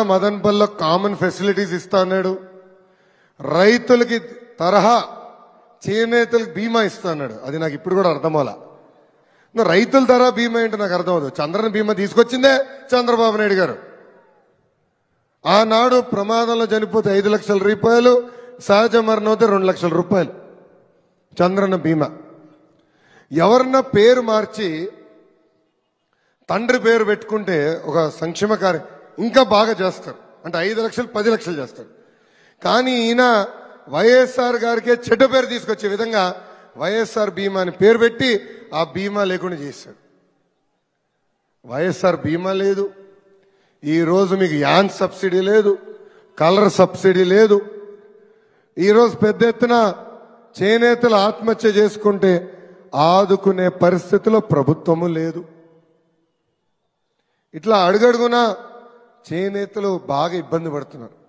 మదన్పల్లిలో common facilities ఇస్తా అన్నాడు రైతులకి తరహా చేనేతలకు బీమా ఇస్తా అన్నాడు అది నాకు ఇప్పుడు కూడా అర్థం అవ్వాల ఇంకా రైతుల తరహా బీమా ఏంటో నాకు అర్థం అవ్వదు చంద్రన్ బీమా తీసుకొచ్చిందే చంద్రబాబు నాయుడు గారు ఆనాడు ప్రమాదంలో చనిపోతే ఐదు లక్షల రూపాయలు సహజ మరణం అయితే రెండు లక్షల రూపాయలు చంద్రన్న బీమా ఎవరన్నా పేరు మార్చి తండ్రి పేరు పెట్టుకుంటే ఒక సంక్షేమ కార్యం ఇంకా బాగా చేస్తారు అంటే ఐదు లక్షలు పది లక్షలు చేస్తారు కానీ ఈయన వైఎస్ఆర్ గారికే చెడ్డ పేరు తీసుకొచ్చే విధంగా వైఎస్ఆర్ బీమా అని పేరు పెట్టి ఆ బీమా లేకుండా చేశాడు వైఎస్ఆర్ బీమా లేదు ఈ రోజు మీకు యాన్ సబ్సిడీ లేదు కలర్ సబ్సిడీ లేదు ఈరోజు పెద్ద ఎత్తున చేనేతలు ఆత్మహత్య చేసుకుంటే ఆదుకునే పరిస్థితిలో ప్రభుత్వము లేదు ఇట్లా అడుగడుగునా చేనేతలు బాగా ఇబ్బంది పడుతున్నారు